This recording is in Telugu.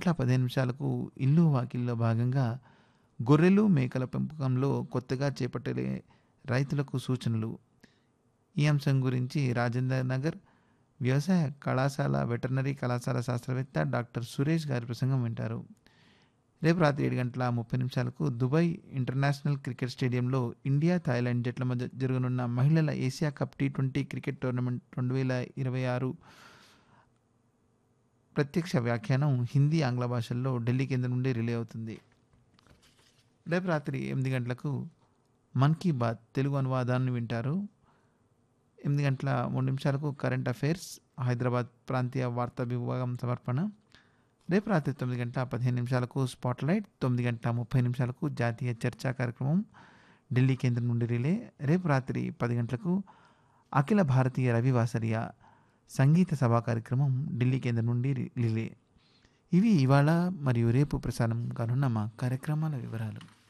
గంటల పదిహేను నిమిషాలకు ఇల్లు వాకిల్లో భాగంగా గొర్రెలు మేకల పెంపకంలో కొత్తగా చేపట్టే రైతులకు సూచనలు ఈ అంశం గురించి రాజేంద్ర నగర్ వ్యవసాయ కళాశాల వెటర్నరీ కళాశాల శాస్త్రవేత్త డాక్టర్ సురేష్ గారి ప్రసంగం వింటారు రేపు రాత్రి ఏడు గంటల ముప్పై నిమిషాలకు దుబాయ్ ఇంటర్నేషనల్ క్రికెట్ స్టేడియంలో ఇండియా థాయిలాండ్ జట్ల మధ్య జరగనున్న మహిళల Asia cup T twenty cricket tournament రెండు వేల ఇరవై ఆరు ప్రత్యక్ష వ్యాఖ్యానం హిందీ ఆంగ్ల భాషల్లో ఢిల్లీ కేంద్రం నుండి రిలే అవుతుంది రేపు రాత్రి ఎనిమిది గంటలకు మన్ కీ బాత్ తెలుగు అనువాదాన్ని వింటారు ఎనిమిది గంటల మూడు నిమిషాలకు కరెంట్ అఫైర్స్ హైదరాబాద్ ప్రాంతీయ వార్తా విభాగం సమర్పణ రేపు రాత్రి తొమ్మిది గంటల పదిహేను నిమిషాలకు స్పాట్లైట్ తొమ్మిది గంటల ముప్పై నిమిషాలకు జాతీయ చర్చా కార్యక్రమం ఢిల్లీ కేంద్రం నుండి రిలే రేపు రాత్రి పది గంటలకు అఖిల భారతీయ రవివాసరియ సంగీత సభా కార్యక్రమం ఢిల్లీ కేంద్రం నుండి రి- రిలే ఇవి ఇవాళ మరియు రేపు ప్రసారం కానున్న మా కార్యక్రమాల వివరాలు